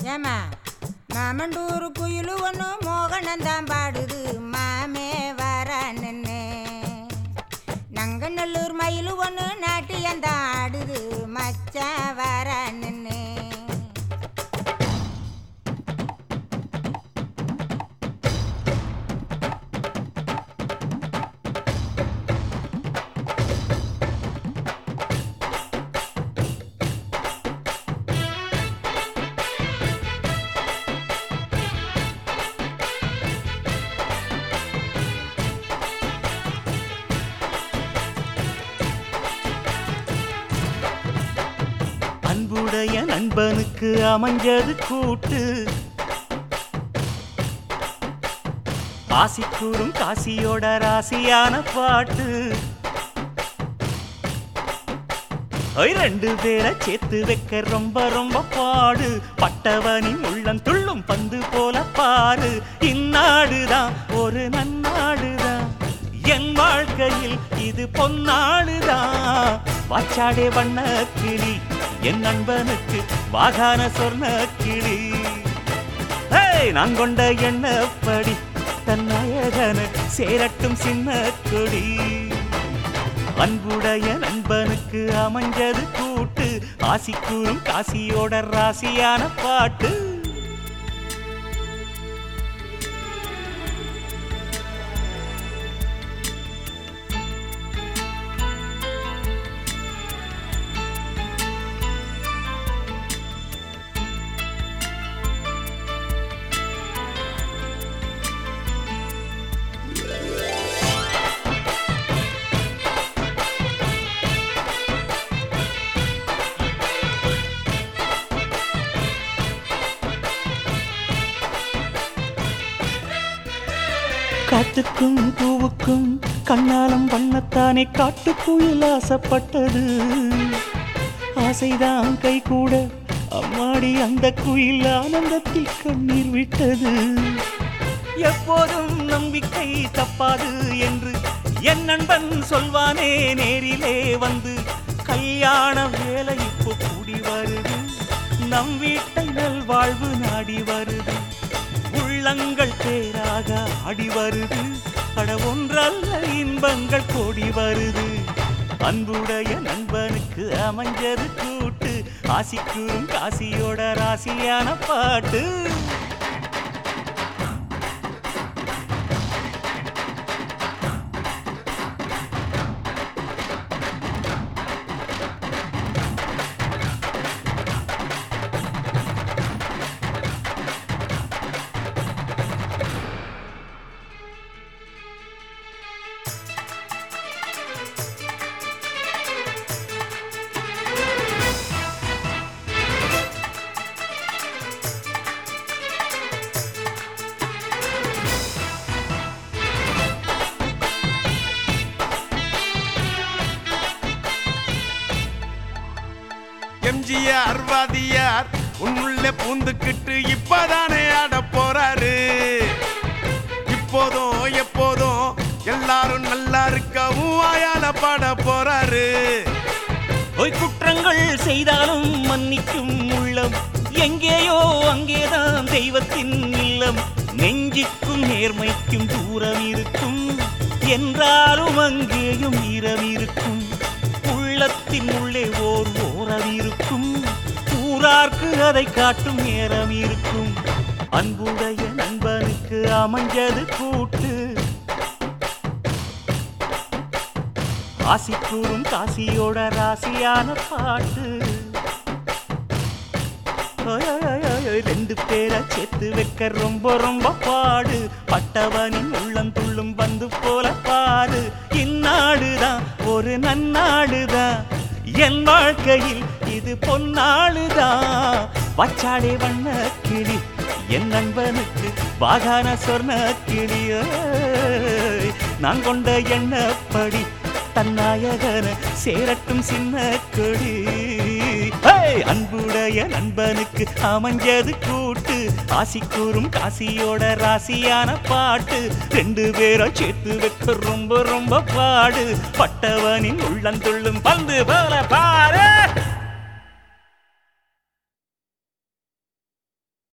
ஏமா மாமண்டூர் குயிலு ஒன்று மோகனந்தான் பாடுது மாமே வரான்னு நங்கநல்லூர் மயிலு ஒன்று நாட்டியந்தான் ஆடுது மச்சான் வரான்னு அன்புடைய நண்பனுக்கு அமைஞ்சது கூட்டு ஆசிக்கூறும் காசியோட ராசியான பாட்டு ஓய், ரெண்டு பேரை சேர்த்து வைக்க ரொம்ப ரொம்ப பாடு பட்டவனின் உள்ளம் துள்ளும் பந்து போல பாரு இந்நாடுதான் ஒரு நன்னாடுதான் என் வாழ்க்கையில் இது பொன்னாடுதான் வாச்சாடே வண்ண கிளி என் நண்பனுக்கு வாகான சொர்ண கிளி ஹேய், நான் கொண்ட எண்ணப்படி தன்னயகன சேரட்டும் சின்ன கொடி அன்புடைய நண்பனுக்கு அமைஞ்சது கூட்டு ஆசிக்கூறும் காசியோட ராசியான பாட்டு காத்துக்கும் பூவுக்கும் கண்ணாலம் பண்ணத்தானே காட்டுக்குயில் ஆசைப்பட்டது ஆசைதான் கை கூட அம்மாடி அந்த குயில் ஆனந்தத்தில் கண்ணீர் விட்டது எப்போதும் நம்பிக்கை தப்பாது என்று என் நண்பன் சொல்வானே நேரிலே வந்து கல்யாண வேலை இப்போ கூடி வருது நம் வீட்டை நல்வாழ்வு நாடி வருது உள்ளங்கள் பேராக ஆடி வருது அட ஒன்றல்ல இன்பங்கள் கோடி வருது அன்புடைய நண்பனுக்கு அமைஞ்சது கூட்டு ஆசிக்கும் காசியோட ராசியான பாட்டு எம்ஜிஆர் வாதியார் உன்னுள்ள பூந்துக்கிட்டு இப்பதானே ஆட போறாரு இப்போதும் எப்போதும் எல்லாரும் நல்லா இருக்கவும் வாயால பாட போறாரு பொய் குற்றங்கள் செய்தாலும் மன்னிக்கும் உள்ளம் எங்கேயோ அங்கேதான் தெய்வத்தின் இல்லம் நெஞ்சுக்கும் நேர்மைக்கும் தூரம் இருக்கும் என்றாலும் அங்கேயும் ஈரம் இருக்கும் உள்ளத்தின் உள்ளே ஓர் ஓரம் இருக்கும் ஊரார்க்கு அதை காட்டும் நேரம் இருக்கும் அன்புடைய நண்பனுக்கு அமைஞ்சது கூட்டு ஆசிக்கூறும் காசியோட ராசியான பாட்டு ஓய், ஓய், ஓய், ஓய், ஓய், ரெண்டு பேரை சேர்த்து வைக்க ரொம்ப ரொம்ப பாடு பட்டவனின் உள்ளம் துள்ளும் பந்து போல பாரு இந்நாடுதான் ஒரு நன்னாடுதான் என் வாழ்க்கையில் இது பொன்னாளுதான் வச்சாடே வண்ண கிளி என் நண்பனுக்கு வாகான சொர்ண கிளி ஓய், நான் கொண்ட எண்ணப்படி தன்னாயகன சேரட்டும் சின்ன கொடி ஹேய்! அன்புடைய நண்பனுக்கு அமைஞ்சது கூட்டு ஆசிக்கூறும் காசியோட ராசியான பாட்டு ரெண்டு பேரை சேர்த்து வைக்க ரொம்ப ரொம்ப பாடு பட்டவனின் உள்ளந்துள்ளும் பந்து போல பா